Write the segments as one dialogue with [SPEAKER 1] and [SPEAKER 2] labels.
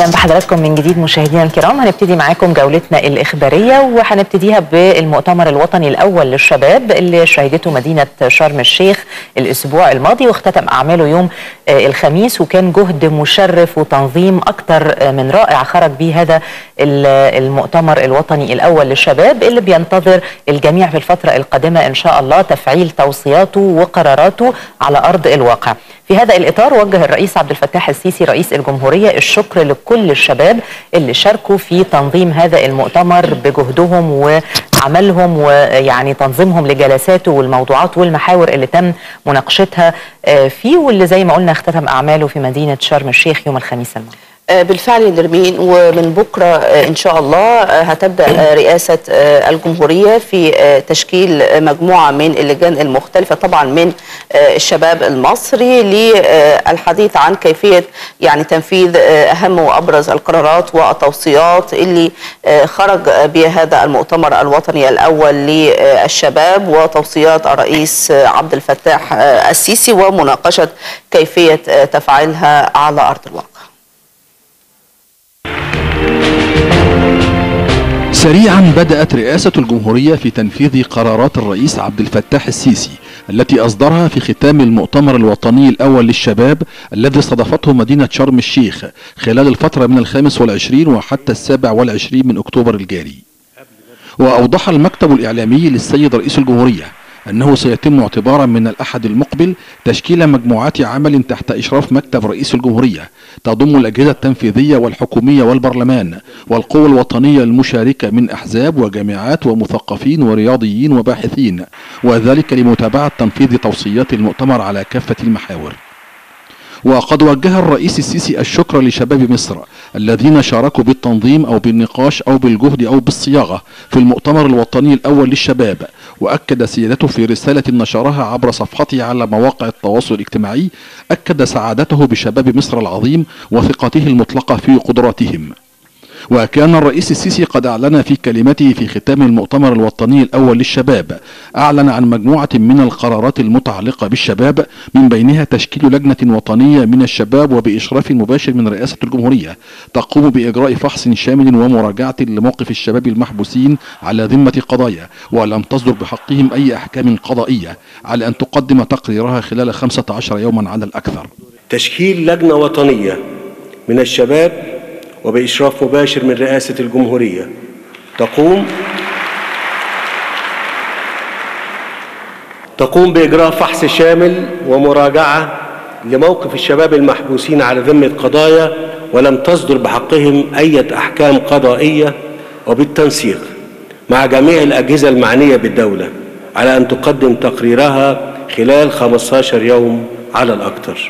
[SPEAKER 1] اهلا بحضراتكم من جديد مشاهدينا الكرام هنبتدي معاكم جولتنا الاخباريه وهنبتديها بالمؤتمر الوطني الاول للشباب اللي شهدته مدينه شرم الشيخ الاسبوع الماضي واختتم اعماله يوم الخميس وكان جهد مشرف وتنظيم اكثر من رائع خرج به هذا المؤتمر الوطني الاول للشباب اللي بينتظر الجميع في الفتره القادمه ان شاء الله تفعيل توصياته وقراراته على ارض الواقع في هذا الإطار وجه الرئيس عبد الفتاح السيسي رئيس الجمهورية الشكر لكل الشباب اللي شاركوا في تنظيم هذا المؤتمر بجهدهم وعملهم ويعني تنظيمهم لجلساته والموضوعات والمحاور اللي تم مناقشتها فيه واللي زي ما قلنا اختتم أعماله في مدينة شرم الشيخ يوم الخميس الماضي
[SPEAKER 2] بالفعل نرمين ومن بكرة إن شاء الله هتبدأ رئاسة الجمهورية في تشكيل مجموعة من اللجان المختلفة طبعا من الشباب المصري للحديث عن كيفية يعني تنفيذ أهم وأبرز القرارات والتوصيات اللي خرج بهذا المؤتمر الوطني الأول للشباب وتوصيات الرئيس عبد الفتاح السيسي ومناقشة كيفية تفعيلها على أرض الواقع
[SPEAKER 3] سريعا بدأت رئاسة الجمهورية في تنفيذ قرارات الرئيس عبد الفتاح السيسي التي أصدرها في ختام المؤتمر الوطني الأول للشباب الذي استضافته مدينة شرم الشيخ خلال الفترة من الخامس والعشرين وحتى السابع والعشرين من أكتوبر الجاري وأوضح المكتب الإعلامي للسيد رئيس الجمهورية أنه سيتم اعتبارا من الأحد المقبل تشكيل مجموعات عمل تحت إشراف مكتب رئيس الجمهورية تضم الأجهزة التنفيذية والحكومية والبرلمان والقوى الوطنية المشاركة من أحزاب وجامعات ومثقفين ورياضيين وباحثين وذلك لمتابعة تنفيذ توصيات المؤتمر على كافة المحاور وقد وجه الرئيس السيسي الشكر لشباب مصر الذين شاركوا بالتنظيم او بالنقاش او بالجهد او بالصياغه في المؤتمر الوطني الاول للشباب واكد سيادته في رساله نشرها عبر صفحته على مواقع التواصل الاجتماعي اكد سعادته بشباب مصر العظيم وثقته المطلقه في قدراتهم وكان الرئيس السيسي قد أعلن في كلمته في ختام المؤتمر الوطني الأول للشباب أعلن عن مجموعة من القرارات المتعلقة بالشباب من بينها تشكيل لجنة وطنية من الشباب وبإشراف مباشر من رئاسة الجمهورية تقوم بإجراء فحص شامل ومراجعة لموقف الشباب المحبوسين على ذمة قضايا ولم تصدر بحقهم أي أحكام قضائية على أن تقدم تقريرها خلال 15 يوما على الأكثر
[SPEAKER 4] تشكيل لجنة وطنية من الشباب وبإشراف مباشر من رئاسة الجمهورية تقوم تقوم بإجراء فحص شامل ومراجعة لموقف الشباب المحبوسين على ذمة قضايا ولم تصدر بحقهم أي أحكام قضائية وبالتنسيق مع جميع الأجهزة المعنية بالدولة على أن تقدم تقريرها خلال 15 يوم على الأكثر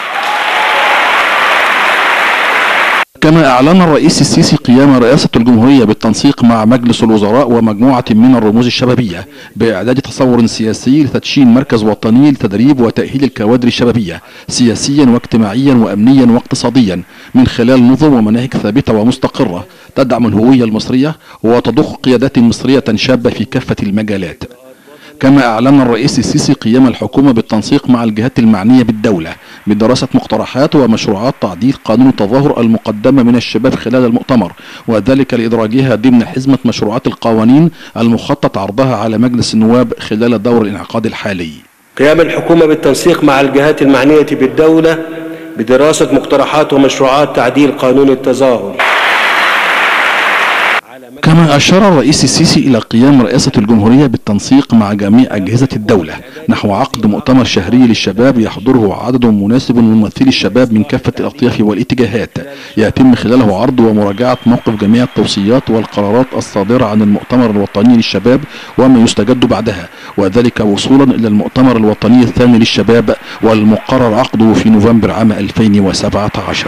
[SPEAKER 3] كما أعلن الرئيس السيسي قيام رئاسة الجمهورية بالتنسيق مع مجلس الوزراء ومجموعة من الرموز الشبابية بإعداد تصور سياسي لتدشين مركز وطني لتدريب وتأهيل الكوادر الشبابية سياسيا واجتماعيا وأمنيا واقتصاديا من خلال نظم ومناهج ثابتة ومستقرة تدعم الهوية المصرية وتضخ قيادات مصرية شابة في كافة المجالات كما أعلن الرئيس السيسي قيام الحكومة بالتنسيق مع الجهات المعنية بالدولة بدراسة مقترحات ومشروعات تعديل قانون التظاهر المقدمة من الشباب خلال المؤتمر وذلك لإدراجها ضمن حزمة مشروعات القوانين المخطط عرضها على مجلس النواب خلال دور الانعقاد الحالي
[SPEAKER 4] قيام الحكومة بالتنسيق مع الجهات المعنية بالدولة بدراسة مقترحات ومشروعات تعديل قانون التظاهر
[SPEAKER 3] كما أشار الرئيس السيسي إلى قيام رئاسة الجمهورية بالتنسيق مع جميع أجهزة الدولة نحو عقد مؤتمر شهري للشباب يحضره عدد مناسب من ممثلي الشباب من كافة الأطياف والاتجاهات يتم خلاله عرض ومراجعة موقف جميع التوصيات والقرارات الصادرة عن المؤتمر الوطني للشباب وما يستجد بعدها وذلك وصولا إلى المؤتمر الوطني الثاني للشباب والمقرر عقده في نوفمبر عام 2017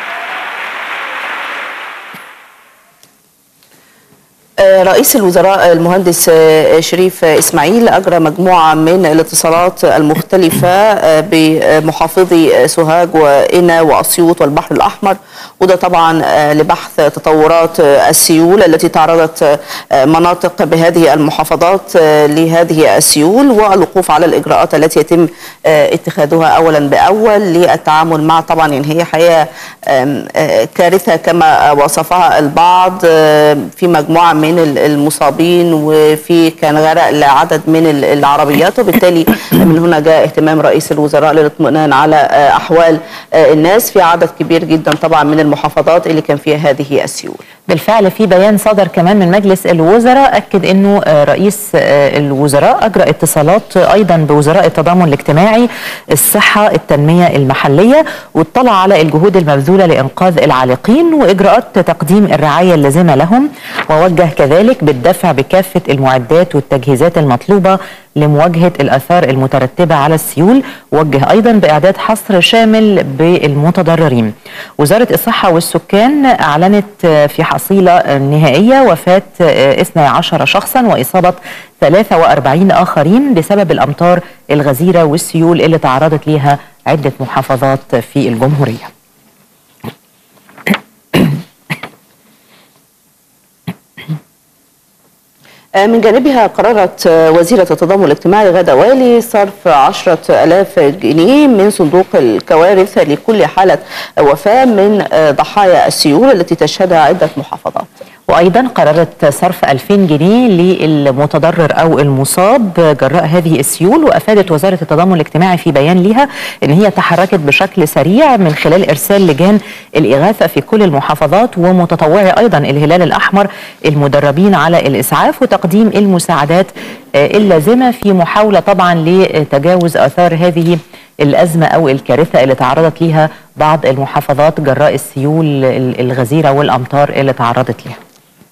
[SPEAKER 2] رئيس الوزراء المهندس شريف اسماعيل اجرى مجموعه من الاتصالات المختلفه بمحافظي سوهاج وقنا واسيوط والبحر الاحمر وده طبعا آه، لبحث تطورات آه، السيول التي تعرضت آه، مناطق بهذه المحافظات آه، لهذه السيول والوقوف على الاجراءات التي يتم آه، اتخاذها اولا باول للتعامل مع طبعا يعني هي حقيقه آم، آه، كارثه كما وصفها البعض آه، في مجموعه من ال- المصابين وفي كان غرق لعدد من ال- العربيات وبالتالي من هنا جاء اهتمام رئيس الوزراء للاطمئنان على آه، احوال آه، الناس في عدد كبير جدا طبعا من المحافظات اللي كان فيها هذه السيول
[SPEAKER 1] بالفعل في بيان صدر كمان من مجلس الوزراء اكد انه آه، رئيس آه، الوزراء اجرى اتصالات ايضا بوزراء التضامن الاجتماعي الصحه التنميه المحليه واطلع على الجهود المبذوله لانقاذ العالقين واجراءات تقديم الرعايه اللازمه لهم ووجه كذلك بالدفع بكافه المعدات والتجهيزات المطلوبه لمواجهه الاثار المترتبه على السيول وجه ايضا باعداد حصر شامل بالمتضررين وزاره الصحه والسكان اعلنت في حصيله نهائيه وفاه 12 شخصا واصابه 43 اخرين بسبب الامطار الغزيره والسيول اللي تعرضت ليها عده محافظات في الجمهوريه
[SPEAKER 2] آه، من جانبها قررت آه، وزيرة التضامن الاجتماعي غدا والي صرف عشرة ألاف جنيه من صندوق الكوارث لكل حالة وفاة من آه، ضحايا السيول التي تشهدها عدة محافظات
[SPEAKER 1] وايضا قررت صرف 2000 جنيه للمتضرر او المصاب جراء هذه السيول وافادت وزاره التضامن الاجتماعي في بيان لها ان هي تحركت بشكل سريع من خلال ارسال لجان الاغاثه في كل المحافظات ومتطوعي ايضا الهلال الاحمر المدربين على الاسعاف وتقديم المساعدات آه، اللازمه في محاوله طبعا لتجاوز اثار هذه الازمه او الكارثه اللي تعرضت ليها بعض المحافظات جراء السيول ال- الغزيره والامطار اللي تعرضت ليها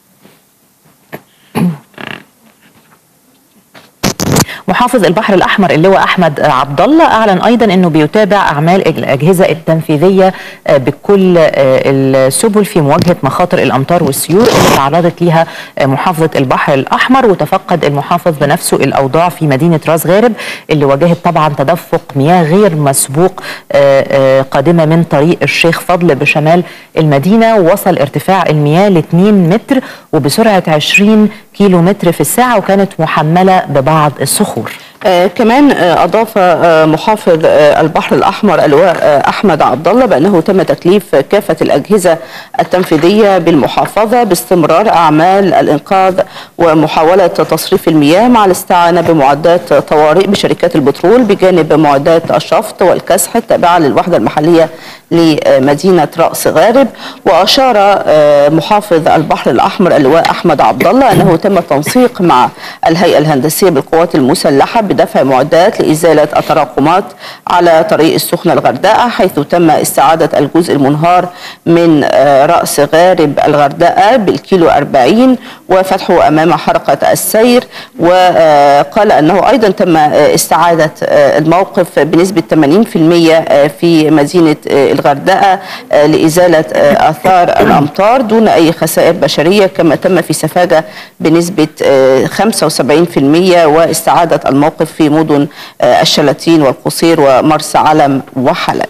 [SPEAKER 1] محافظ البحر الاحمر اللواء احمد عبد الله اعلن ايضا انه بيتابع اعمال الاجهزه التنفيذيه آه، بكل آه، السبل في مواجهه مخاطر الامطار والسيول اللي تعرضت ليها آه، محافظه البحر الاحمر وتفقد المحافظ بنفسه الاوضاع في مدينه راس غارب اللي واجهت طبعا تدفق مياه غير مسبوق آه، آه، قادمه من طريق الشيخ فضل بشمال المدينه ووصل ارتفاع المياه ل 2 متر وبسرعه 20 كيلو متر في الساعه وكانت محمله ببعض الصخور
[SPEAKER 2] آه كمان آه اضاف آه محافظ آه البحر الاحمر اللواء آه احمد عبد الله بانه تم تكليف كافه الاجهزه التنفيذيه بالمحافظه باستمرار اعمال الانقاذ ومحاوله تصريف المياه مع الاستعانه بمعدات طوارئ بشركات البترول بجانب معدات الشفط والكسح التابعه للوحده المحليه لمدينه راس غارب واشار آه محافظ البحر الاحمر اللواء احمد عبد الله انه تم التنسيق مع الهيئه الهندسيه بالقوات المسلحه بدفع معدات لازاله التراكمات على طريق السخنه الغردقه حيث تم استعاده الجزء المنهار من آه، راس غارب الغردقه بالكيلو 40 وفتحه امام حركه السير وقال انه ايضا تم آه، استعاده آه، الموقف بنسبه 80% آه، في مدينه آه، الغردقه آه، لازاله آه، اثار الامطار دون اي خسائر بشريه كما تم في سفاجه بنسبه آه، 75% واستعاده الموقف في مدن آه، الشلاتين والقصير ومرسى علم وحلب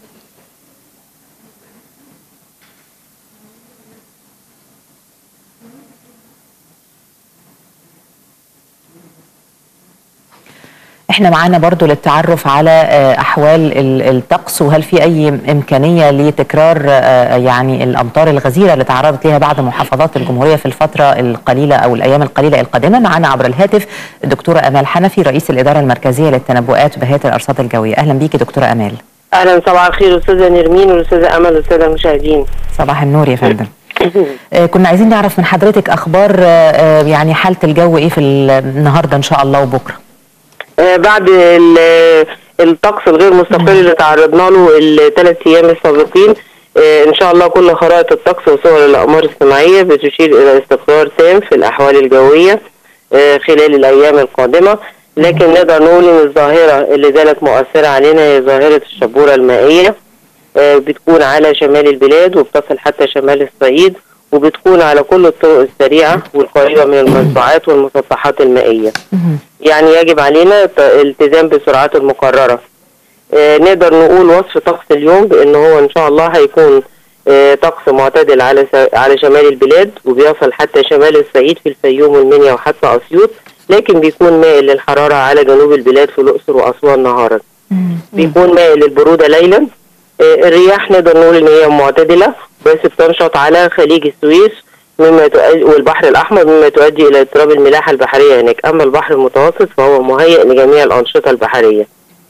[SPEAKER 1] احنا معانا برضو للتعرف على آه، احوال ال- الطقس وهل في اي امكانيه لتكرار آه، يعني الامطار الغزيره اللي تعرضت لها بعض محافظات الجمهوريه في الفتره القليله او الايام القليله القادمه معانا عبر الهاتف الدكتوره امال حنفي رئيس الاداره المركزيه للتنبؤات بهيئه الارصاد الجويه اهلا بيكي دكتوره امال
[SPEAKER 5] اهلا صباح الخير استاذه نرمين والاستاذه امل والاستاذه المشاهدين
[SPEAKER 1] صباح النور يا فندم آه، كنا عايزين نعرف من حضرتك اخبار آه، آه، يعني حاله الجو ايه في النهارده ان شاء الله وبكره
[SPEAKER 5] آه بعد ال- الطقس الغير مستقر اللي تعرضنا له الثلاث ايام السابقين آه ان شاء الله كل خرائط الطقس وصور الاقمار الصناعيه بتشير الى استقرار تام في الاحوال الجويه آه خلال الايام القادمه لكن نقدر نقول ان الظاهره اللي زالت مؤثره علينا هي ظاهره الشبوره المائيه آه، بتكون على شمال البلاد وبتصل حتى شمال الصعيد وبتكون على كل الطرق السريعة والقريبة من المزرعات والمسطحات المائية يعني يجب علينا ت- الالتزام بالسرعات المقررة آه، نقدر نقول وصف طقس اليوم بأن هو إن شاء الله هيكون آه، طقس معتدل على س- على شمال البلاد وبيصل حتى شمال الصعيد في الفيوم والمنيا وحتى اسيوط لكن بيكون مائل للحراره على جنوب البلاد في الاقصر واسوان نهارا بيكون مائل للبروده ليلا آه، الرياح نقدر نقول ان هي معتدله بس بتنشط على خليج السويس مما تؤدي والبحر الاحمر مما تؤدي الى اضطراب الملاحه البحريه هناك اما البحر المتوسط فهو مهيئ لجميع الانشطه البحريه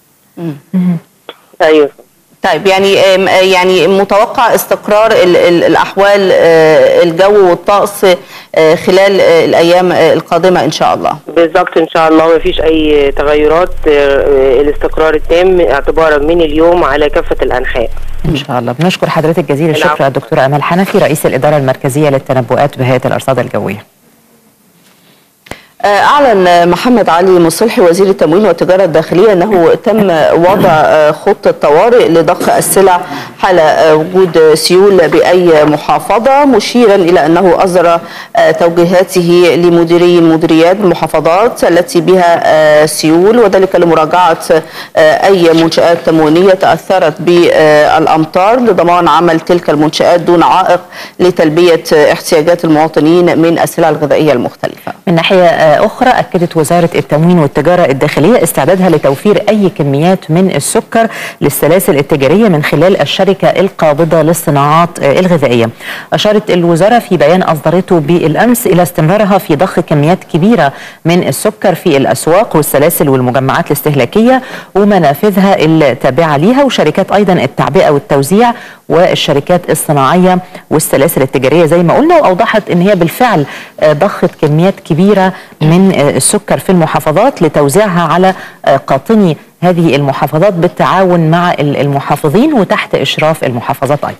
[SPEAKER 5] ايوه
[SPEAKER 2] طيب يعني آم، آه، يعني متوقع استقرار ال- ال- الاحوال آه، الجو والطقس آه، خلال آه، الايام آه، القادمه ان شاء الله
[SPEAKER 5] بالظبط ان شاء الله ما فيش اي تغيرات آه، آه، الاستقرار التام اعتبارا من اليوم على كافه الانحاء
[SPEAKER 1] ان شاء الله بنشكر حضرتك جزيل الشكر
[SPEAKER 5] العفو.
[SPEAKER 1] الدكتوره امال حنفي رئيس الاداره المركزيه للتنبؤات بهيئه الارصاد الجويه
[SPEAKER 2] آه، أعلن محمد علي مصلحي وزير التموين والتجارة الداخلية أنه تم وضع آه، خطة طوارئ لضخ السلع حال آه، وجود سيول بأي محافظة مشيرا إلى أنه أصدر آه، توجيهاته لمديري المديريات بالمحافظات التي بها آه، سيول وذلك لمراجعة آه، أي منشآت تموينية تأثرت بالأمطار لضمان عمل تلك المنشآت دون عائق لتلبية آه، احتياجات المواطنين من السلع الغذائية المختلفة
[SPEAKER 1] من ناحية آه، أخرى أكدت وزارة التموين والتجارة الداخلية استعدادها لتوفير أي كميات من السكر للسلاسل التجارية من خلال الشركة القابضة للصناعات آه، الغذائية أشارت الوزارة في بيان أصدرته بالأمس إلى استمرارها في ضخ كميات كبيرة من السكر في الأسواق والسلاسل والمجمعات الاستهلاكية ومنافذها التابعة ليها وشركات أيضا التعبئة والتوزيع والشركات الصناعية والسلاسل التجارية زي ما قلنا وأوضحت أن هي بالفعل آه، ضخت كميات كبيرة من آه، السكر في المحافظات لتوزيعها على آه، قاطني هذه المحافظات بالتعاون مع ال- المحافظين وتحت إشراف المحافظات أيضا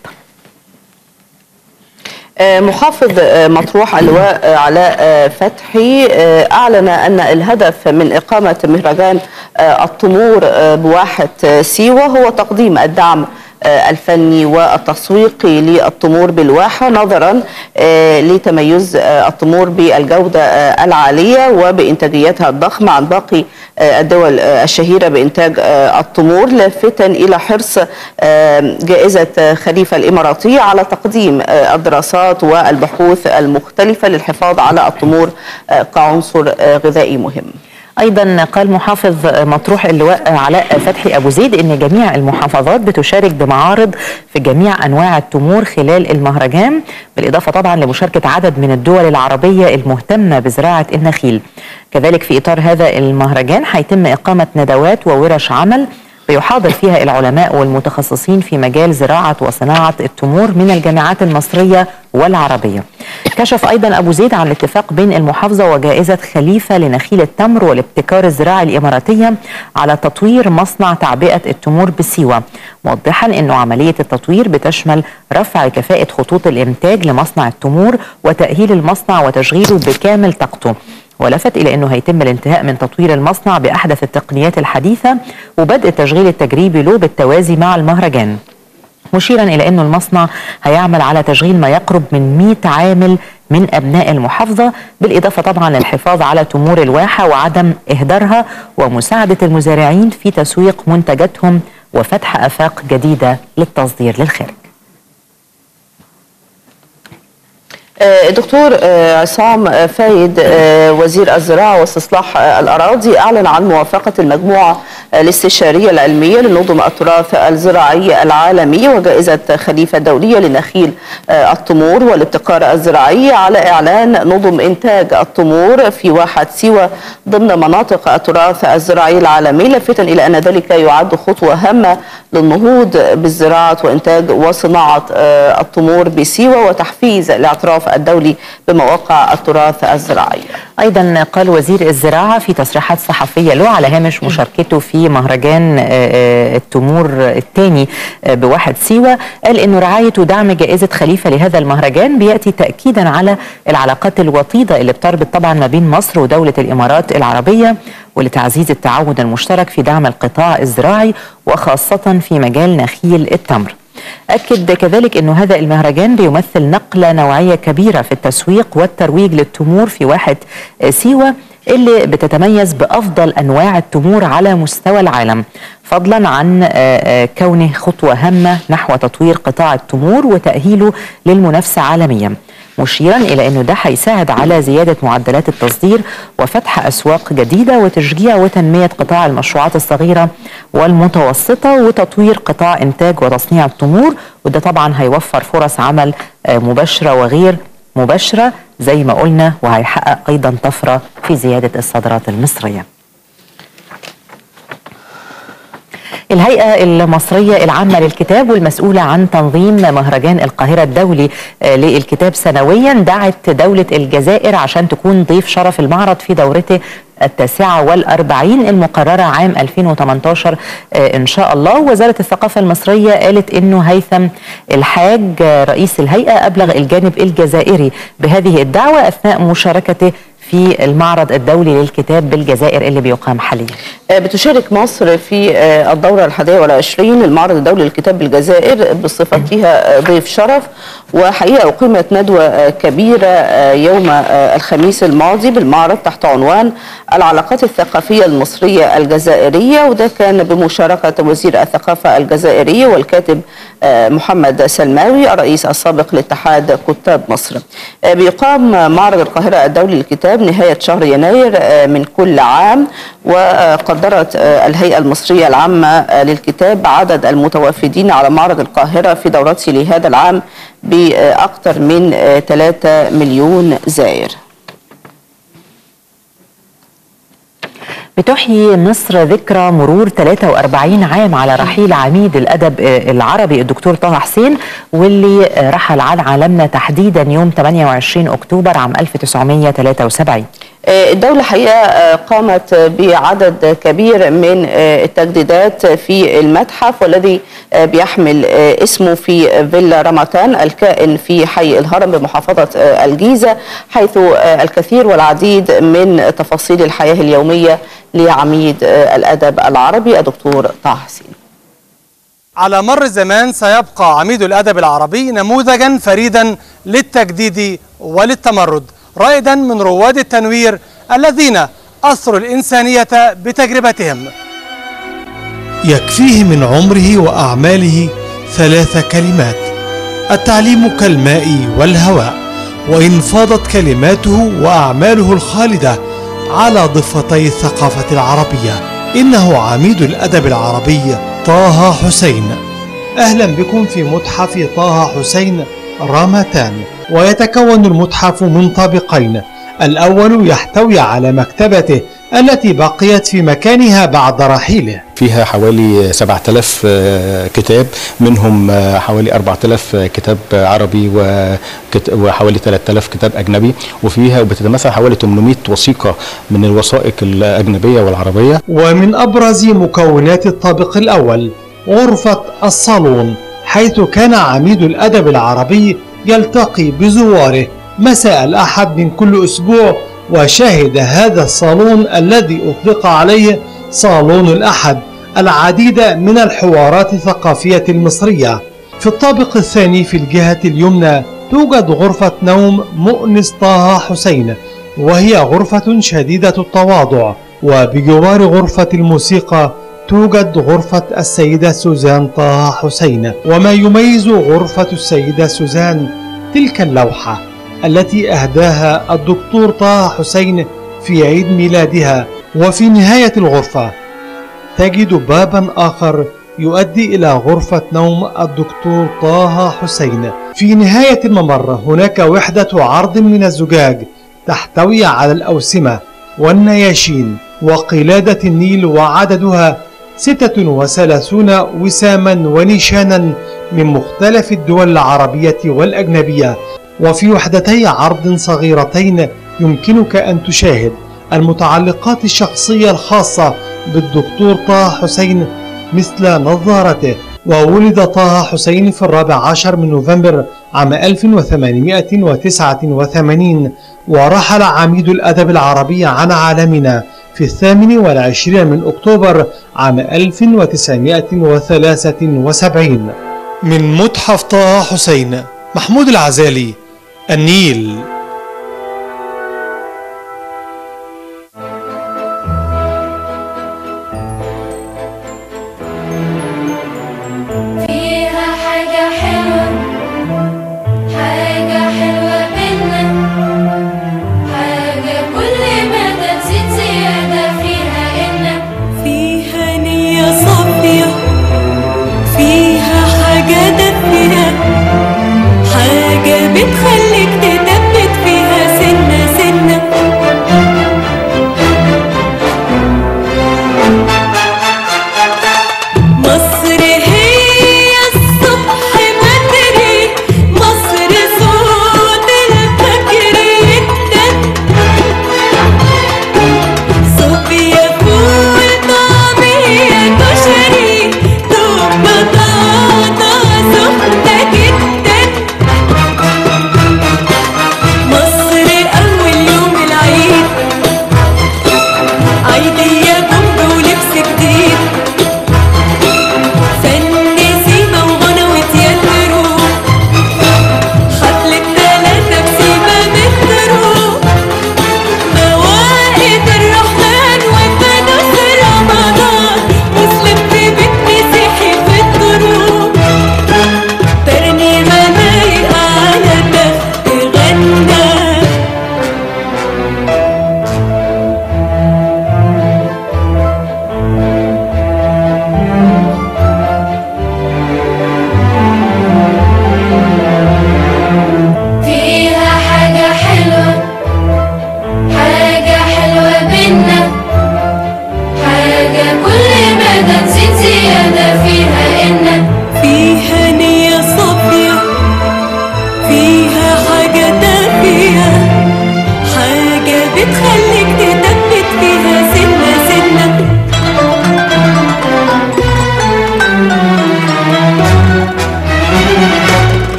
[SPEAKER 2] آه، محافظ آه، مطروح اللواء آه، علاء آه، فتحي آه، أعلن أن الهدف من إقامة مهرجان آه، التمور آه، بواحة آه، سيوة هو تقديم الدعم آه، الفني والتسويقي للتمور بالواحة نظرا آه، لتميز آه، التمور بالجودة آه، العالية وبإنتاجيتها الضخمة عن باقي آه، الدول آه، الشهيرة بإنتاج آه، التمور لافتا إلى حرص آه، جائزة آه، خليفة الإماراتية على تقديم آه، الدراسات والبحوث المختلفة للحفاظ على التمور آه، كعنصر آه، غذائي مهم
[SPEAKER 1] ايضا قال محافظ مطروح اللواء علاء فتحي ابو زيد ان جميع المحافظات بتشارك بمعارض في جميع انواع التمور خلال المهرجان بالاضافه طبعا لمشاركه عدد من الدول العربيه المهتمه بزراعه النخيل كذلك في اطار هذا المهرجان هيتم اقامه ندوات وورش عمل بيحاضر فيها العلماء والمتخصصين في مجال زراعة وصناعة التمور من الجامعات المصرية والعربية كشف أيضا أبو زيد عن الاتفاق بين المحافظة وجائزة خليفة لنخيل التمر والابتكار الزراعي الإماراتية على تطوير مصنع تعبئة التمور بسيوة موضحا أنه عملية التطوير بتشمل رفع كفاءة خطوط الإنتاج لمصنع التمور وتأهيل المصنع وتشغيله بكامل طاقته ولفت إلى أنه هيتم الانتهاء من تطوير المصنع بأحدث التقنيات الحديثة وبدء التشغيل التجريبي له بالتوازي مع المهرجان مشيرا إلى أنه المصنع هيعمل على تشغيل ما يقرب من 100 عامل من أبناء المحافظة بالإضافة طبعا للحفاظ على تمور الواحة وعدم إهدارها ومساعدة المزارعين في تسويق منتجاتهم وفتح آفاق جديدة للتصدير للخارج
[SPEAKER 2] آه، دكتور آه، عصام آه، فايد آه، وزير الزراعة واستصلاح آه، الأراضي أعلن عن موافقة المجموعة آه، الاستشارية العلمية لنظم التراث الزراعي العالمي وجائزة خليفة الدولية لنخيل آه، التمور والابتكار الزراعي على إعلان نظم إنتاج التمور في واحة سيوة ضمن مناطق التراث الزراعي العالمي لافتا إلى أن ذلك يعد خطوة هامة للنهوض بالزراعة وإنتاج وصناعة آه، التمور بسيوة وتحفيز الاعتراف الدولي بمواقع التراث الزراعي
[SPEAKER 1] ايضا قال وزير الزراعه في تصريحات صحفيه له على هامش مشاركته في مهرجان آه، آه، التمور الثاني بواحد سيوه قال انه رعايه ودعم جائزه خليفه لهذا المهرجان بياتي تاكيدا على العلاقات الوطيده اللي بتربط طبعا ما بين مصر ودوله الامارات العربيه ولتعزيز التعاون المشترك في دعم القطاع الزراعي وخاصه في مجال نخيل التمر. أكد كذلك أن هذا المهرجان بيمثل نقلة نوعية كبيرة في التسويق والترويج للتمور في واحد سيوة اللي بتتميز بأفضل أنواع التمور على مستوى العالم فضلا عن آه، آه، كونه خطوة هامة نحو تطوير قطاع التمور وتأهيله للمنافسة عالميا مشيرا إلى أنه ده هيساعد على زيادة معدلات التصدير وفتح أسواق جديدة وتشجيع وتنمية قطاع المشروعات الصغيرة والمتوسطة وتطوير قطاع إنتاج وتصنيع التمور وده طبعا هيوفر فرص عمل آه، مباشرة وغير مباشرة زي ما قلنا وهيحقق أيضا طفرة في زيادة الصادرات المصرية الهيئة المصرية العامة للكتاب والمسؤولة عن تنظيم مهرجان القاهرة الدولي آه، للكتاب سنويا دعت دولة الجزائر عشان تكون ضيف شرف المعرض في دورته التاسعة والأربعين المقررة عام 2018 آه، إن شاء الله وزارة الثقافة المصرية قالت أنه هيثم الحاج آه، رئيس الهيئة أبلغ الجانب الجزائري بهذه الدعوة أثناء مشاركته في المعرض الدولي للكتاب بالجزائر اللي بيقام حاليا
[SPEAKER 2] آه، بتشارك مصر في آه، الدورة الحادية والعشرين المعرض الدولي للكتاب بالجزائر بصفتها آه، ضيف شرف وحقيقة أقيمت ندوة آه، كبيرة آه، يوم آه، الخميس الماضي بالمعرض تحت عنوان العلاقات الثقافية المصرية الجزائرية وده كان بمشاركة وزير الثقافة الجزائرية والكاتب آه، محمد سلماوي الرئيس السابق لاتحاد كتاب مصر آه، بيقام معرض القاهرة الدولي للكتاب نهاية شهر يناير آه، من كل عام وقدرت آه، الهيئة المصرية العامة آه، للكتاب عدد المتوافدين على معرض القاهرة في دورته لهذا العام بأكثر من آه، 3 مليون زائر
[SPEAKER 1] بتحيي مصر ذكرى مرور 43 عام على رحيل عميد الأدب آه، العربي الدكتور طه حسين واللي آه، رحل عن عالمنا تحديدا يوم 28 أكتوبر عام 1973
[SPEAKER 2] آه، الدولة حقيقة آه، قامت بعدد كبير من آه، التجديدات في المتحف والذي آه، بيحمل آه، اسمه في فيلا رمتان الكائن في حي الهرم بمحافظة آه، الجيزة حيث آه، الكثير والعديد من تفاصيل الحياة اليومية لعميد آه، الأدب العربي الدكتور طه حسين
[SPEAKER 6] على مر الزمان سيبقى عميد الأدب العربي نموذجا فريدا للتجديد وللتمرد رائدا من رواد التنوير الذين أثروا الإنسانية بتجربتهم
[SPEAKER 7] يكفيه من عمره وأعماله ثلاث كلمات التعليم كالماء والهواء وإن فاضت كلماته وأعماله الخالدة على ضفتي الثقافة العربية إنه عميد الأدب العربي طه حسين أهلا بكم في متحف طه حسين رامتان ويتكون المتحف من طابقين الأول يحتوي على مكتبته التي بقيت في مكانها بعد رحيله
[SPEAKER 8] فيها حوالي 7000 آه، كتاب منهم آه، حوالي 4000 كتاب عربي وكت- وحوالي 3000 كتاب أجنبي وفيها بتتمثل حوالي 800 وثيقة من الوثائق الأجنبية والعربية
[SPEAKER 7] ومن أبرز مكونات الطابق الأول غرفة الصالون حيث كان عميد الأدب العربي يلتقي بزواره مساء الأحد من كل أسبوع وشهد هذا الصالون الذي أطلق عليه صالون الأحد العديد من الحوارات الثقافية المصرية في الطابق الثاني في الجهة اليمنى توجد غرفة نوم مؤنس طه حسين وهي غرفة شديدة التواضع وبجوار غرفة الموسيقى توجد غرفة السيدة سوزان طه حسين وما يميز غرفة السيدة سوزان تلك اللوحة التي أهداها الدكتور طه حسين في عيد ميلادها وفي نهاية الغرفة تجد بابا آخر يؤدي إلى غرفة نوم الدكتور طه حسين في نهاية الممر هناك وحدة عرض من الزجاج تحتوي على الأوسمة والنياشين وقلادة النيل وعددها ستة وثلاثون وساما ونيشانا من مختلف الدول العربية والأجنبية وفي وحدتي عرض صغيرتين يمكنك أن تشاهد المتعلقات الشخصية الخاصة بالدكتور طه حسين مثل نظارته وولد طه حسين في الرابع عشر من نوفمبر عام 1889 ورحل عميد الأدب العربي عن عالمنا في الثامن والعشرين من أكتوبر عام 1973 من متحف طه حسين محمود العزالي النيل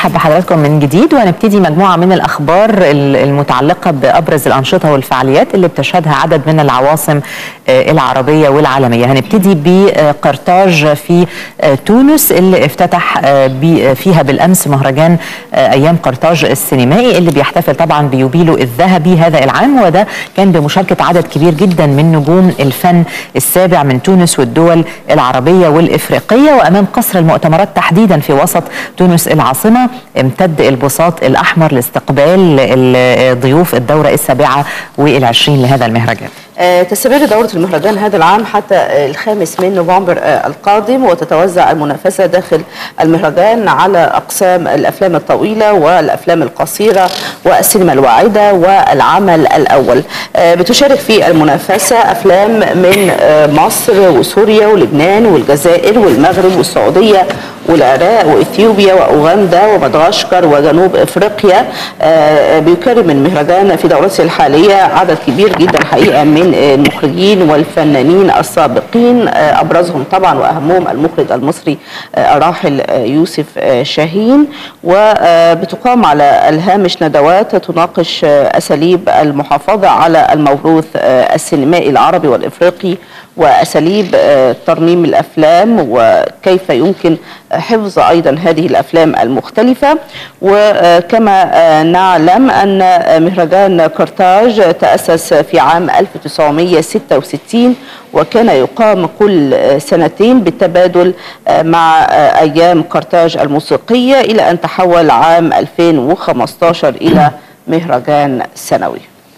[SPEAKER 1] بنرحب بحضراتكم من جديد وهنبتدي مجموعة من الأخبار المتعلقة بأبرز الأنشطة والفعاليات اللي بتشهدها عدد من العواصم العربية والعالمية هنبتدي بقرطاج في تونس اللي افتتح فيها بالأمس مهرجان أيام قرطاج السينمائي اللي بيحتفل طبعا بيوبيله الذهبي هذا العام وده كان بمشاركة عدد كبير جدا من نجوم الفن السابع من تونس والدول العربية والإفريقية وأمام قصر المؤتمرات تحديدا في وسط تونس العاصمة امتد البساط الأحمر لاستقبال ضيوف الدورة السابعة والعشرين لهذا المهرجان
[SPEAKER 2] آه، تستمر دورة المهرجان هذا العام حتى آه، الخامس من نوفمبر آه، القادم وتتوزع المنافسة داخل المهرجان على أقسام الأفلام الطويلة والأفلام القصيرة والسينما الواعدة والعمل الأول بتشارك في المنافسة أفلام من مصر وسوريا ولبنان والجزائر والمغرب والسعودية والعراق واثيوبيا واوغندا ومدغشقر وجنوب افريقيا بيكرم المهرجان في دورته الحاليه عدد كبير جدا حقيقه من المخرجين والفنانين السابقين ابرزهم طبعا واهمهم المخرج المصري الراحل يوسف شاهين وبتقام على الهامش ندوات تناقش اساليب المحافظه على الموروث السينمائي العربي والافريقي واساليب ترميم الافلام وكيف يمكن حفظ ايضا هذه الافلام المختلفه وكما نعلم ان مهرجان قرطاج تاسس في عام 1966 وكان يقام كل سنتين بالتبادل مع ايام قرطاج الموسيقيه الى ان تحول عام 2015 الى مهرجان سنوي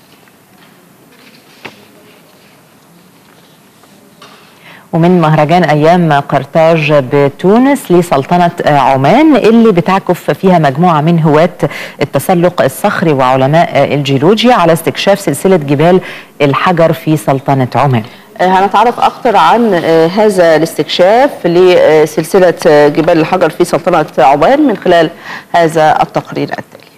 [SPEAKER 1] ومن مهرجان ايام قرطاج بتونس لسلطنه عمان اللي بتعكف فيها مجموعه من هواة التسلق الصخري وعلماء الجيولوجيا على استكشاف سلسله جبال الحجر في سلطنه عمان.
[SPEAKER 2] هنتعرف اكثر عن هذا الاستكشاف لسلسله جبال الحجر في سلطنه عمان من خلال هذا التقرير التالي.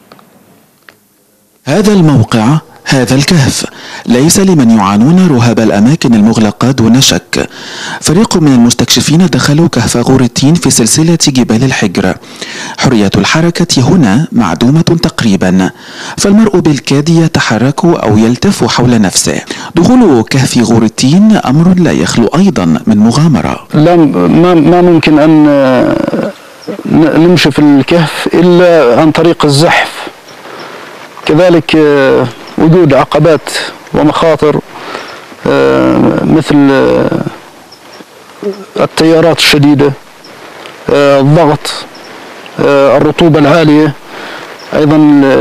[SPEAKER 9] هذا الموقع هذا الكهف ليس لمن يعانون رهاب الأماكن المغلقة دون شك فريق من المستكشفين دخلوا كهف غور التين في سلسلة جبال الحجر حرية الحركة هنا معدومة تقريبا فالمرء بالكاد يتحرك أو يلتف حول نفسه دخول كهف غور التين أمر لا يخلو أيضا من مغامرة
[SPEAKER 10] لا ما, ما ممكن أن نمشي في الكهف إلا عن طريق الزحف كذلك وجود عقبات ومخاطر مثل التيارات الشديدة الضغط الرطوبة العالية ايضا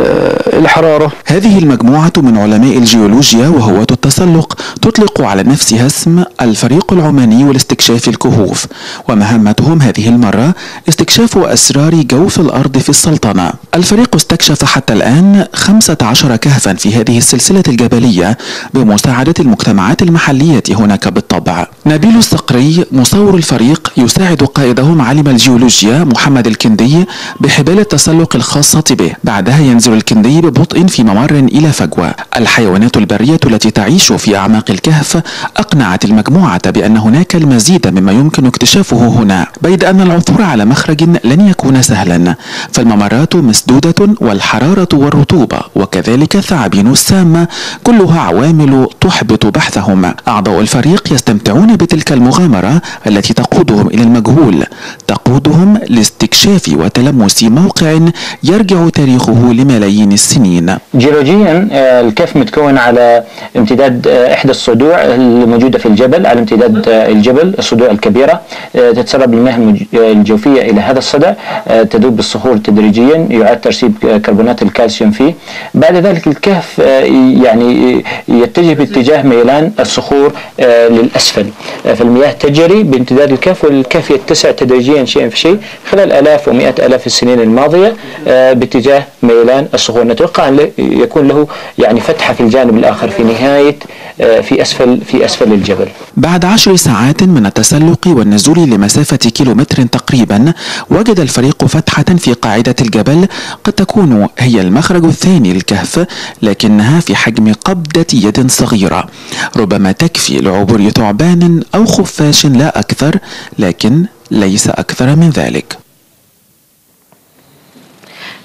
[SPEAKER 10] الحراره
[SPEAKER 9] هذه المجموعه من علماء الجيولوجيا وهواة التسلق تطلق على نفسها اسم الفريق العماني لاستكشاف الكهوف ومهمتهم هذه المره استكشاف اسرار جوف الارض في السلطنه الفريق استكشف حتى الان 15 كهفا في هذه السلسله الجبليه بمساعده المجتمعات المحليه هناك بالطبع نبيل الصقري مصور الفريق يساعد قائدهم عالم الجيولوجيا محمد الكندي بحبال التسلق الخاصه به بعدها ينزل الكندي ببطء في ممر إلى فجوة الحيوانات البرية التي تعيش في أعماق الكهف أقنعت المجموعة بأن هناك المزيد مما يمكن اكتشافه هنا بيد أن العثور على مخرج لن يكون سهلا فالممرات مسدودة والحرارة والرطوبة وكذلك الثعابين السامة كلها عوامل تحبط بحثهم أعضاء الفريق يستمتعون بتلك المغامرة التي تقودهم إلى المجهول تقودهم لاستكشاف وتلمس موقع يرجع تاريخه لملايين السنين
[SPEAKER 11] جيولوجيا الكهف متكون على امتداد احدى الصدوع الموجوده في الجبل على امتداد الجبل الصدوع الكبيره تتسرب المياه الجوفيه الى هذا الصدع تذوب بالصخور تدريجيا يعاد ترسيب كربونات الكالسيوم فيه بعد ذلك الكهف يعني يتجه باتجاه ميلان الصخور للاسفل فالمياه تجري بامتداد الكهف والكهف يتسع تدريجيا شيئا فشيء خلال الاف ومئات الاف السنين الماضيه باتجاه ميلان الصخور نتوقع ان يكون له يعني فتحه في الجانب الاخر في نهايه في اسفل في اسفل الجبل.
[SPEAKER 9] بعد عشر ساعات من التسلق والنزول لمسافه كيلومتر تقريبا وجد الفريق فتحه في قاعده الجبل قد تكون هي المخرج الثاني للكهف لكنها في حجم قبضه يد صغيره ربما تكفي لعبور ثعبان او خفاش لا اكثر لكن ليس اكثر من ذلك.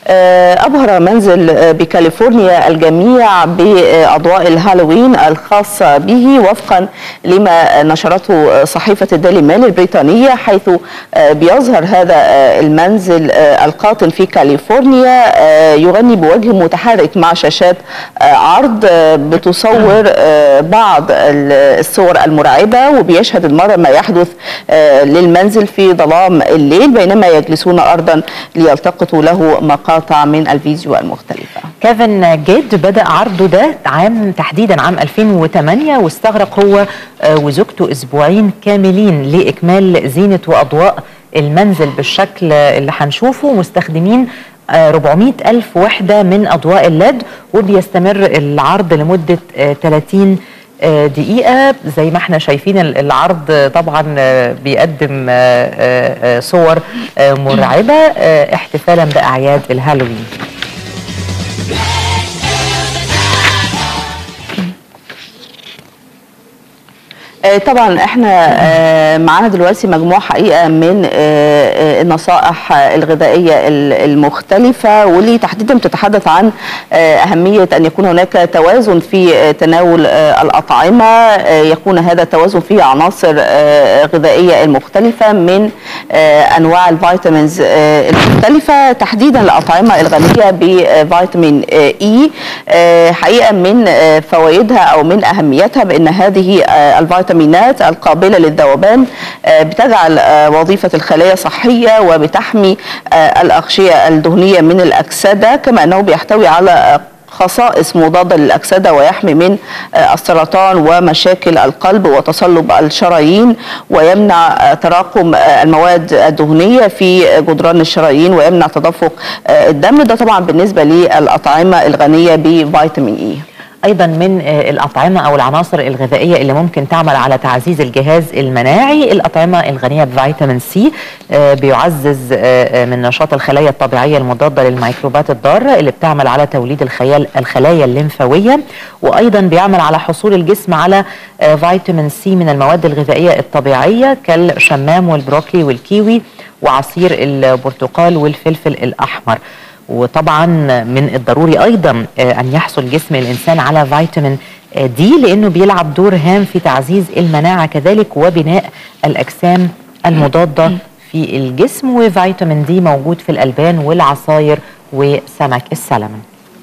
[SPEAKER 2] آه، أبهر منزل آه، بكاليفورنيا الجميع بأضواء الهالوين الخاصة به وفقا لما نشرته صحيفة الديلي ميل البريطانية حيث آه، بيظهر هذا آه، المنزل آه، القاطن في كاليفورنيا آه، يغني بوجه متحرك مع شاشات آه، عرض آه، بتصور آه، بعض ال- الصور المرعبة وبيشهد المرء ما يحدث آه، للمنزل في ظلام الليل بينما يجلسون أرضا ليلتقطوا له مقاطع من الفيديو المختلفة
[SPEAKER 1] كيفن جيد بدأ عرضه ده عام تحديدا عام 2008 واستغرق هو آه، وزوجته أسبوعين كاملين لإكمال زينة وأضواء المنزل بالشكل اللي هنشوفه مستخدمين آه، 400 ألف وحدة من أضواء الليد وبيستمر العرض لمدة آه، 30 آه، دقيقة زي ما احنا شايفين ال- العرض آه، طبعا آه، بيقدم آه، آه، آه، صور آه، مرعبة آه، احتفالا بأعياد الهالوين
[SPEAKER 2] آه، طبعا احنا آه، معانا دلوقتي مجموعه حقيقه من آه، آه، النصائح آه، الغذائيه ال- المختلفه واللي تحديدا بتتحدث عن آه، اهميه ان يكون هناك توازن في آه، تناول آه، الاطعمه آه، يكون هذا التوازن فيه عناصر آه، غذائيه المختلفه من آه، انواع الفيتامينز آه، المختلفه تحديدا الاطعمه الغنيه بفيتامين آه، اي آه، حقيقه من آه، فوائدها او من اهميتها بان هذه آه، الفيتامينات القابله للذوبان آه، بتجعل آه، وظيفه الخلايا صحيه وبتحمي آه، الاغشيه الدهنيه من الاكسده كما انه بيحتوي على آه، خصائص مضادة للأكسدة ويحمي من آه، السرطان ومشاكل القلب وتصلب الشرايين ويمنع آه، تراكم آه، المواد الدهنية في جدران الشرايين ويمنع تدفق آه، الدم ده طبعا بالنسبة للأطعمة الغنية بفيتامين إي
[SPEAKER 1] ايضا من آه، الاطعمه او العناصر الغذائيه اللي ممكن تعمل على تعزيز الجهاز المناعي الاطعمه الغنيه بفيتامين سي آه، بيعزز آه، آه، من نشاط الخلايا الطبيعيه المضاده للميكروبات الضاره اللي بتعمل على توليد الخيال الخلايا الليمفاويه وايضا بيعمل على حصول الجسم على آه، فيتامين سي من المواد الغذائيه الطبيعيه كالشمام والبروكلي والكيوي وعصير البرتقال والفلفل الاحمر وطبعا من الضروري ايضا آه، ان يحصل جسم الانسان على فيتامين آه، دي لانه بيلعب دور هام في تعزيز المناعه كذلك وبناء الاجسام المضاده في الجسم وفيتامين دي موجود في الالبان والعصاير وسمك السلمون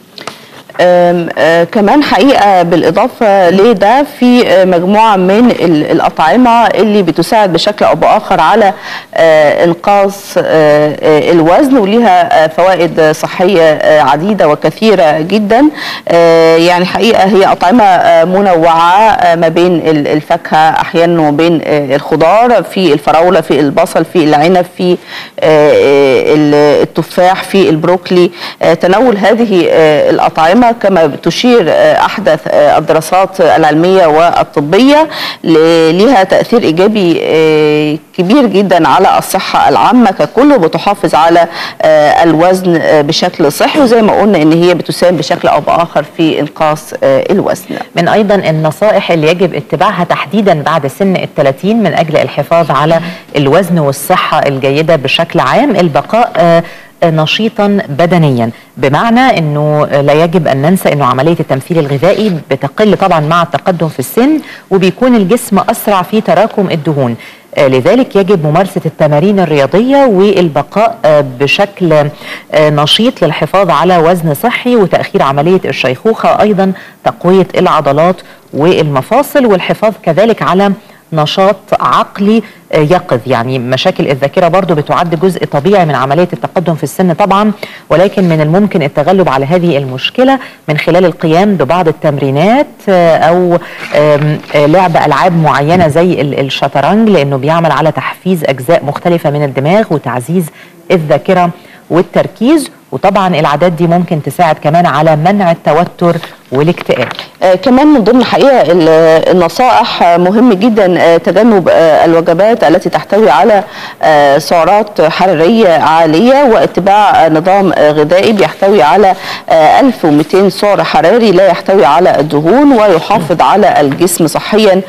[SPEAKER 2] آم، آه، كمان حقيقة بالإضافة لده في آه، مجموعة من ال- الأطعمة اللي بتساعد بشكل أو بآخر على آه، إنقاص آه، آه، الوزن وليها آه، فوائد صحية آه، عديدة وكثيرة جدا آه، يعني حقيقة هي أطعمة آه، منوعة آه، ما بين ال- الفاكهة أحيانا وبين آه، الخضار في الفراولة في البصل في العنب في آه، آه، ال- التفاح في البروكلي آه، تناول هذه آه، الأطعمة كما تشير آه، أحدث آه، الدراسات العلمية والطبية ل- لها تأثير إيجابي آه، كبير جدا على الصحة العامة ككل وبتحافظ على آه، الوزن آه، بشكل صحي وزي ما قلنا إن هي بتساهم بشكل أو بآخر في إنقاص آه، الوزن
[SPEAKER 1] من ايضا النصائح اللي يجب اتباعها تحديدا بعد سن الثلاثين من اجل الحفاظ على الوزن والصحه الجيده بشكل عام البقاء آه، نشيطا بدنيا بمعنى انه لا يجب ان ننسى انه عمليه التمثيل الغذائي بتقل طبعا مع التقدم في السن وبيكون الجسم اسرع في تراكم الدهون آه، لذلك يجب ممارسة التمارين الرياضية والبقاء آه، بشكل آه، نشيط للحفاظ على وزن صحي وتأخير عملية الشيخوخة أيضا تقوية العضلات والمفاصل والحفاظ كذلك على نشاط عقلي آه، يقظ يعني مشاكل الذاكرة برضو بتعد جزء طبيعي من عملية التقدم في السن طبعا ولكن من الممكن التغلب على هذه المشكلة من خلال القيام ببعض التمرينات آه، أو آم، آه، لعب ألعاب معينة زي ال- الشطرنج لأنه بيعمل على تحفيز أجزاء مختلفة من الدماغ وتعزيز الذاكرة والتركيز وطبعا العادات دي ممكن تساعد كمان على منع التوتر والاكتئاب
[SPEAKER 2] آه، كمان من ضمن الحقيقه ال- النصائح آه، مهم جدا آه، تجنب آه، الوجبات التي تحتوي على آه، سعرات حراريه عاليه واتباع آه، نظام آه، غذائي بيحتوي على آه، 1200 سعر حراري لا يحتوي على الدهون ويحافظ على الجسم صحيا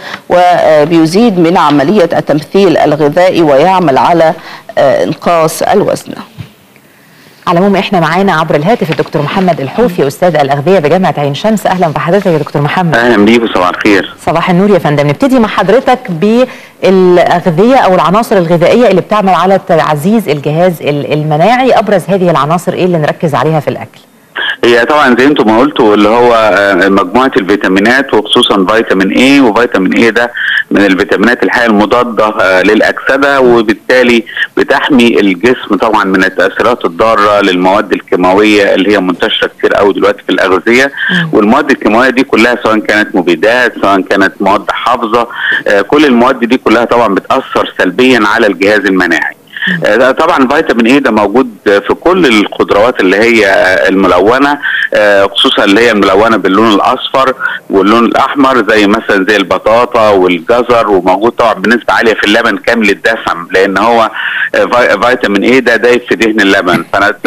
[SPEAKER 2] وبيزيد من عمليه التمثيل الغذائي ويعمل على آه، انقاص الوزن
[SPEAKER 1] على العموم احنا معانا عبر الهاتف الدكتور محمد الحوفي استاذ الاغذيه بجامعه عين شمس اهلا بحضرتك يا دكتور محمد
[SPEAKER 12] اهلا بيك وصباح الخير
[SPEAKER 1] صباح النور يا فندم نبتدي مع حضرتك بالاغذيه او العناصر الغذائيه اللي بتعمل على تعزيز الجهاز ال- المناعي ابرز هذه العناصر ايه اللي نركز عليها في الاكل
[SPEAKER 12] هي طبعا زي انتم ما قلتوا اللي هو آه، مجموعه الفيتامينات وخصوصا فيتامين اي وفيتامين اي ده من الفيتامينات الحقيقه المضاده آه، للاكسده وبالتالي بتحمي الجسم طبعا من التاثيرات الضاره للمواد الكيماويه اللي هي منتشره كتير قوي دلوقتي في الاغذيه والمواد الكيماويه دي كلها سواء كانت مبيدات سواء كانت مواد حافظه آه، كل المواد دي كلها طبعا بتاثر سلبيا على الجهاز المناعي آه، ده طبعا فيتامين اي ده موجود في كل الخضروات اللي هي الملونه آه، خصوصا اللي هي الملونه باللون الاصفر واللون الاحمر زي مثلا زي البطاطا والجزر وموجود طبعا بنسبه عاليه في اللبن كامل الدسم لان هو آه، في- فيتامين اي ده دايب في دهن اللبن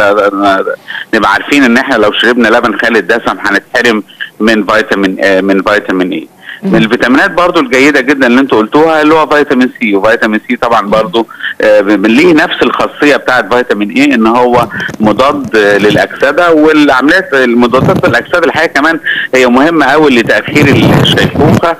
[SPEAKER 12] فنبقى عارفين ان احنا لو شربنا لبن خالي الدسم هنتحرم من فيتامين آه، من فيتامين اي من الفيتامينات برضو الجيده جدا اللي انتوا قلتوها اللي هو فيتامين سي وفيتامين سي طبعا برضو آه، ب- ليه نفس الخاصيه بتاعت فيتامين اي ان هو مضاد آه، للاكسده والعمليات المضادات للاكسده الحقيقه كمان هي مهمه قوي لتاخير الشيخوخه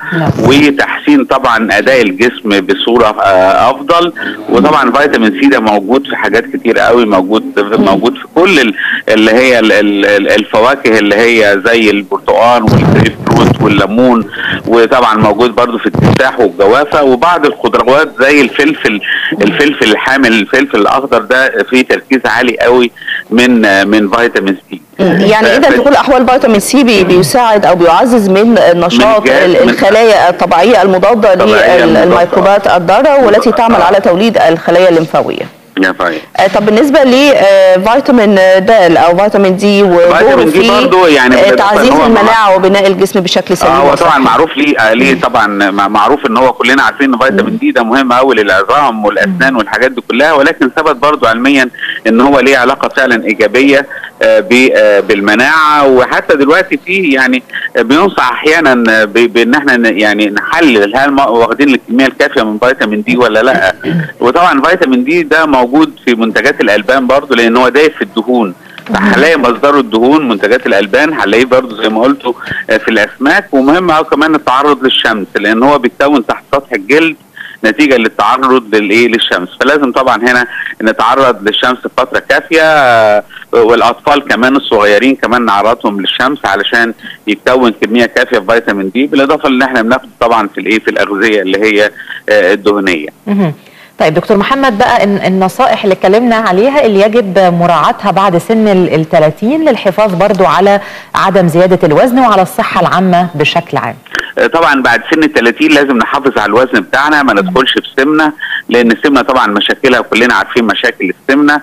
[SPEAKER 12] وتحسين طبعا اداء الجسم بصوره آه، افضل وطبعا فيتامين سي ده موجود في حاجات كتير قوي موجود موجود في كل ال- اللي هي ال- ال- ال- الفواكه اللي هي زي البرتقال والجريب فروت والليمون وطبعا موجود برضو في التفاح والجوافه وبعض الخضروات زي الفلفل الفلفل الحامل الفلفل الاخضر ده فيه تركيز عالي قوي من من فيتامين سي
[SPEAKER 2] يعني اذا في كل الاحوال فيتامين سي بي بيساعد او بيعزز من نشاط
[SPEAKER 12] من الجهاز-
[SPEAKER 2] ال-
[SPEAKER 12] من-
[SPEAKER 2] الخلايا الطبيعيه المضاده
[SPEAKER 12] الطبيعية المضادة.
[SPEAKER 2] للميكروبات الضاره والتي تعمل على توليد الخلايا الليمفاويه
[SPEAKER 12] يا فايد
[SPEAKER 2] آه، طب بالنسبه لفيتامين د او فيتامين دي ودوره
[SPEAKER 12] فيتامين دي
[SPEAKER 2] في
[SPEAKER 12] برضو يعني
[SPEAKER 2] آه،
[SPEAKER 12] بالإضافة
[SPEAKER 2] تعزيز
[SPEAKER 12] إن هو مع-
[SPEAKER 2] المناعه وبناء الجسم بشكل سليم
[SPEAKER 12] اه هو
[SPEAKER 2] وصحي.
[SPEAKER 12] طبعا معروف ليه آه ليه طبعا مع- معروف ان هو كلنا عارفين ان فيتامين دي ده مهم قوي للعظام والاسنان والحاجات دي كلها ولكن ثبت برضو علميا ان هو ليه علاقه فعلا ايجابيه آه ب- آه بالمناعه وحتى دلوقتي فيه يعني آه، بينصح احيانا آه، ب- بان احنا ن- يعني نحلل هل ما- واخدين الكميه الكافيه من فيتامين دي ولا لا وطبعا فيتامين دي ده موجود في منتجات الالبان برضو لان هو دايب في الدهون هنلاقي مصدره الدهون منتجات الالبان هنلاقيه برضو زي ما قلتوا آه، في الاسماك ومهم قوي كمان التعرض للشمس لان هو بيتكون تحت سطح الجلد نتيجه للتعرض للايه للشمس فلازم طبعا هنا نتعرض للشمس بفتره كافيه آه، والاطفال كمان الصغيرين كمان نعرضهم للشمس علشان يتكون كميه كافيه في فيتامين دي بالاضافه ان احنا بناخده طبعا في الايه في الاغذيه اللي هي آه، الدهنيه
[SPEAKER 1] مهم. طيب دكتور محمد بقى إن- النصائح اللي اتكلمنا عليها اللي يجب مراعاتها بعد سن ال 30 للحفاظ برضو على عدم زيادة الوزن وعلى الصحة العامة بشكل عام
[SPEAKER 12] آه، طبعا بعد سن ال 30 لازم نحافظ على الوزن بتاعنا ما ندخلش في سمنه لان السمنه طبعا مشاكلها كلنا عارفين مشاكل السمنه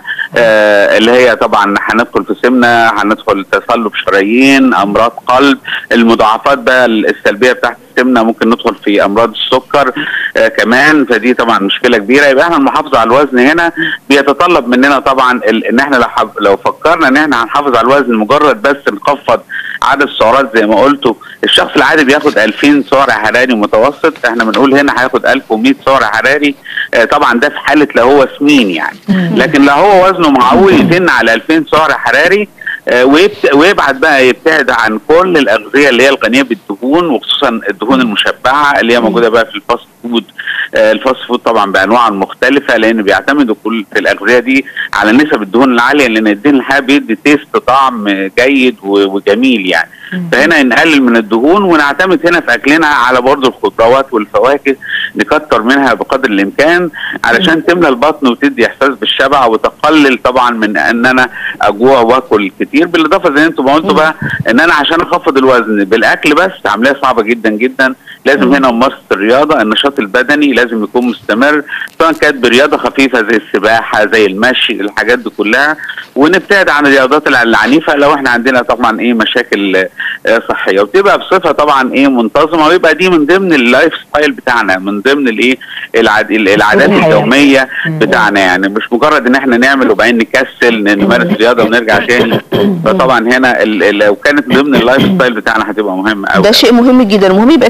[SPEAKER 12] آه اللي هي طبعا هندخل في سمنه هندخل تصلب شرايين امراض قلب المضاعفات بقى السلبيه بتاعت السمنه ممكن ندخل في امراض السكر آه كمان فدي طبعا مشكله كبيره يبقى احنا المحافظه على الوزن هنا بيتطلب مننا طبعا ال- ان احنا لو حب- لو فكرنا ان احنا هنحافظ على الوزن مجرد بس نخفض عدد السعرات زي ما قلتوا الشخص العادي بياخد 2000 سعر حراري متوسط احنا بنقول هنا هياخد 1100 سعر حراري آه طبعا ده في حاله لو هو سمين يعني لكن لو هو وزنه معقول يزن على 2000 سعر حراري آه، ويبت- ويبعد بقى يبتعد عن كل الاغذيه اللي هي الغنيه بالدهون وخصوصا الدهون المشبعه اللي هي موجوده بقى في الفاست فود آه، الفاست فود طبعا بانواعه المختلفه لان بيعتمدوا كل في الاغذيه دي على نسب الدهون العاليه لان الدهن الحقيقه بيدي تيست طعم جيد و- وجميل يعني فهنا نقلل من الدهون ونعتمد هنا في اكلنا على برضه الخضروات والفواكه نكتر منها بقدر الامكان علشان تملى البطن وتدي احساس بالشبع وتقلل طبعا من ان انا اجوع واكل كتير بالاضافه زي انتم ما قلتوا بقى ان انا عشان اخفض الوزن بالاكل بس عمليه صعبه جدا جدا لازم هنا ممارسه الرياضه النشاط البدني لازم يكون مستمر سواء كانت برياضه خفيفه زي السباحه زي المشي الحاجات دي كلها ونبتعد عن الرياضات الع- العنيفه لو احنا عندنا طبعا ايه مشاكل آه، صحيه وتبقى بصفه طبعا ايه منتظمه ويبقى دي من ضمن اللايف ستايل بتاعنا من ضمن الايه العاد العادات
[SPEAKER 1] الحياة.
[SPEAKER 12] اليوميه بتاعنا يعني مش مجرد ان احنا نعمل وبعدين نكسل ن- نمارس رياضه ونرجع تاني فطبعا هنا ال- ال- لو كانت من ضمن اللايف ستايل بتاعنا هتبقى مهمه قوي
[SPEAKER 2] ده شيء مهم جدا المهم يبقى فيه كمان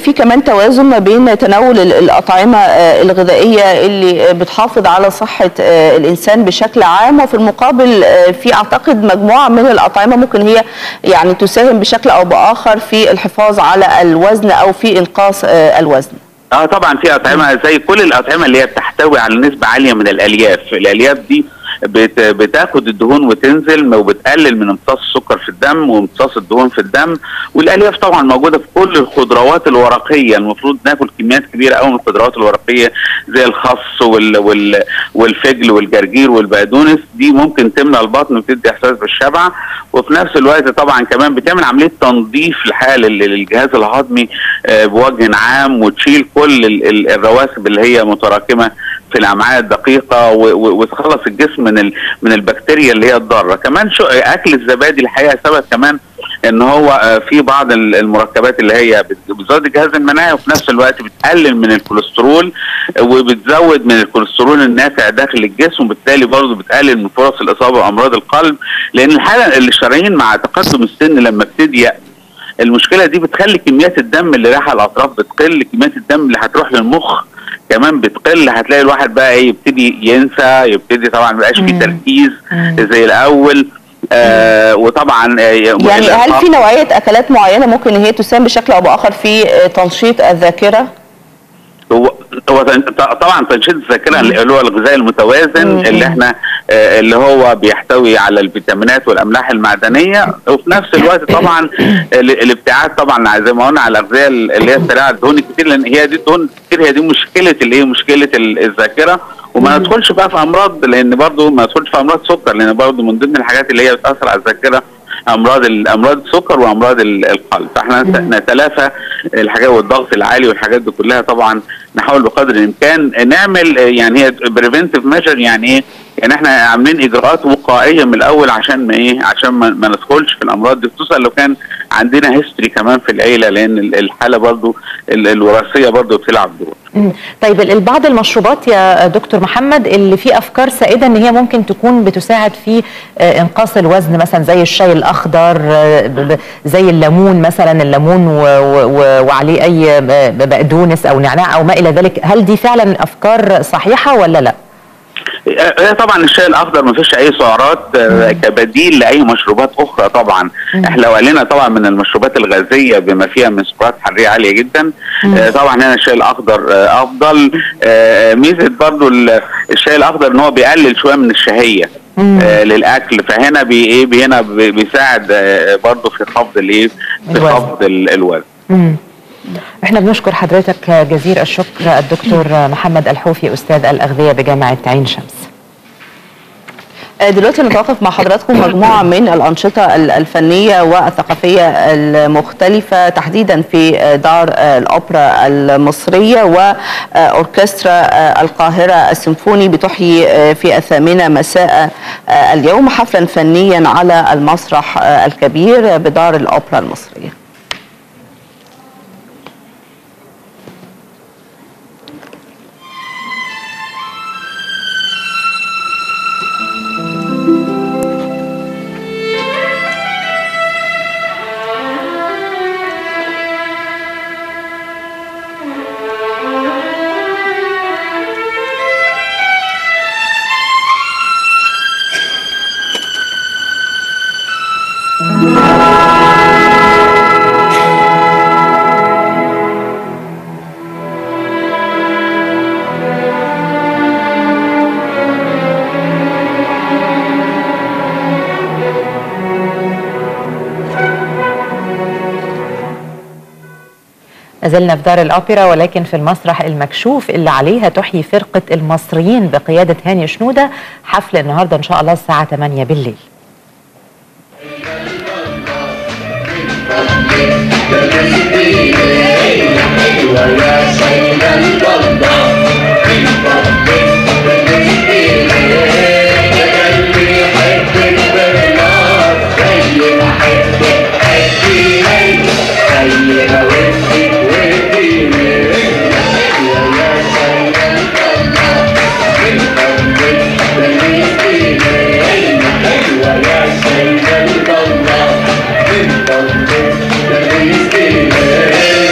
[SPEAKER 2] توازن ما بين تناول ال- الأطعمة آه، الغذائية اللي آه، بتحافظ على صحة آه، الإنسان بشكل عام وفي المقابل آه، في أعتقد مجموعة من الأطعمة ممكن هي يعني تساهم بشكل أو بآخر في الحفاظ على الوزن أو في إنقاص آه، الوزن
[SPEAKER 12] اه طبعا في اطعمه زي كل الاطعمه اللي هي بتحتوي على نسبه عاليه من الالياف الالياف دي بت بتاخد الدهون وتنزل وبتقلل من امتصاص السكر في الدم وامتصاص الدهون في الدم والالياف طبعا موجوده في كل الخضروات الورقيه المفروض ناكل كميات كبيره قوي من الخضروات الورقيه زي الخس وال وال والفجل والجرجير والبقدونس دي ممكن تملى البطن وتدي احساس بالشبع وفي نفس الوقت طبعا كمان بتعمل عمليه تنظيف الحقيقه لل- للجهاز الهضمي آه، بوجه عام وتشيل كل ال- ال- الرواسب اللي هي متراكمه في الامعاء الدقيقه و- و- وتخلص الجسم من ال- من البكتيريا اللي هي الضاره كمان شو اكل الزبادي الحقيقه سبب كمان ان هو آه، في بعض ال- المركبات اللي هي بت- بتزود الجهاز المناعي وفي نفس الوقت بتقلل من الكوليسترول آه، وبتزود من الكوليسترول النافع داخل الجسم وبالتالي برضه بتقلل من فرص الاصابه بامراض القلب لان الحاله الشرايين مع تقدم السن لما بتضيق المشكله دي بتخلي كميات الدم اللي رايحه الاطراف بتقل كميات الدم اللي هتروح للمخ كمان بتقل هتلاقي الواحد بقى ايه يبتدي ينسى يبتدي طبعا مبقاش فيه تركيز زي الاول آه وطبعا آه
[SPEAKER 2] يعني هل في نوعية أكلات معينة ممكن إن هي تساهم بشكل أو بآخر في آه، تنشيط الذاكرة؟
[SPEAKER 12] هو هو تن- ط- طبعا تنشيط الذاكره اللي هو الغذاء المتوازن اللي احنا آه، اللي هو بيحتوي على الفيتامينات والاملاح المعدنيه وفي نفس الوقت طبعا ال- الابتعاد طبعا زي ما قلنا على الاغذيه اللي هي السريعه الدهون الكتير لان هي دي الدهون الكتير هي دي مشكله اللي هي مشكله ال- الذاكره وما ندخلش بقى في امراض لان برضو ما ندخلش في امراض سكر لان برضو من ضمن الحاجات اللي هي بتاثر على الذاكره امراض ال- امراض السكر وامراض ال- القلب فاحنا نت- نتلافى الحاجات والضغط العالي والحاجات دي كلها طبعا نحاول بقدر الامكان نعمل آه، يعني هي بريفنتيف ميجر يعني ايه يعني احنا عاملين اجراءات وقائيه من الاول عشان ما ايه عشان ما, ما ندخلش في الامراض دي خصوصا لو كان عندنا هيستوري كمان في العيله لان ال- الحاله برضو ال- الوراثيه برضو بتلعب دور
[SPEAKER 1] مم. طيب ال- البعض المشروبات يا دكتور محمد اللي فيه افكار سائده ان هي ممكن تكون بتساعد في آه، انقاص الوزن مثلا زي الشاي الاخضر آه، ب- ب- زي الليمون مثلا الليمون و- و- و- وعليه اي ب- بقدونس او نعناع او ما الى ذلك هل دي فعلا افكار صحيحه ولا لا؟
[SPEAKER 12] هي طبعا الشاي الاخضر ما فيش اي سعرات آه، كبديل لاي مشروبات اخرى طبعا احنا لو قلنا طبعا من المشروبات الغازيه بما فيها من سعرات حراريه عاليه جدا آه، طبعا هنا الشاي الاخضر آه، افضل آه، ميزه برضو ال- الشاي الاخضر ان هو بيقلل شويه من الشهيه آه للاكل فهنا بي ايه بي- هنا بي- بيساعد آه، برضو في خفض الايه في
[SPEAKER 1] الوزن.
[SPEAKER 12] خفض ال- الوزن
[SPEAKER 1] مم. احنا بنشكر حضرتك جزيل الشكر الدكتور محمد الحوفي استاذ الاغذيه بجامعه عين شمس
[SPEAKER 2] آه، دلوقتي نتوقف مع حضراتكم مجموعة من الأنشطة ال- الفنية والثقافية المختلفة تحديدا في آه، دار آه، الأوبرا المصرية وأوركسترا آه، القاهرة السيمفوني بتحيي آه، في الثامنة مساء آه، اليوم حفلا فنيا على المسرح آه، الكبير بدار الأوبرا المصرية
[SPEAKER 1] زلنا في دار الأوبرا ولكن في المسرح المكشوف اللي عليها تحيي فرقة المصريين بقيادة هاني شنودة حفل النهاردة إن شاء الله الساعة 8 بالليل
[SPEAKER 13] Yeah.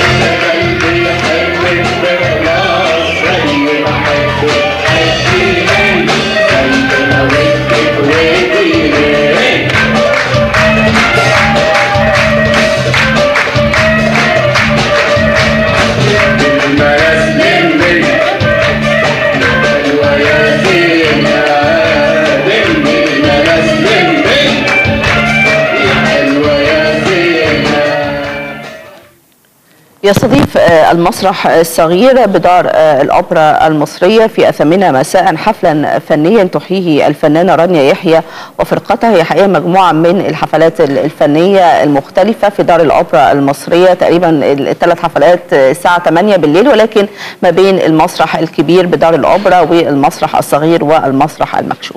[SPEAKER 2] يستضيف آه، المسرح الصغير بدار آه، الأوبرا المصرية في الثامنة مساء حفلا فنيا تحييه الفنانة رانيا يحيى وفرقتها هي حقيقة مجموعة من الحفلات ال- الفنية المختلفة في دار الأوبرا المصرية تقريبا الثلاث حفلات آه، الساعة 8 بالليل ولكن ما بين المسرح الكبير بدار الأوبرا والمسرح الصغير والمسرح المكشوف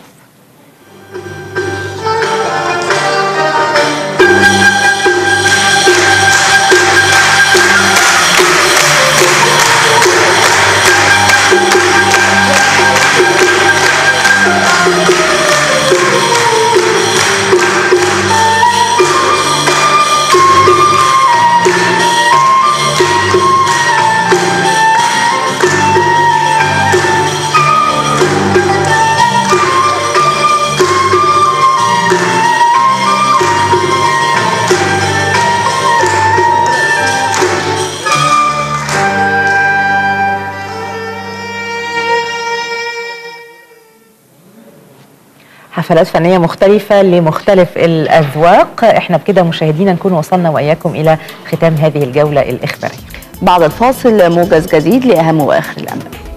[SPEAKER 1] حفلات فنية مختلفة لمختلف الأذواق احنا بكده مشاهدينا نكون وصلنا وإياكم إلى ختام هذه الجولة الإخبارية
[SPEAKER 2] بعد الفاصل موجز جديد لأهم وآخر الأنباء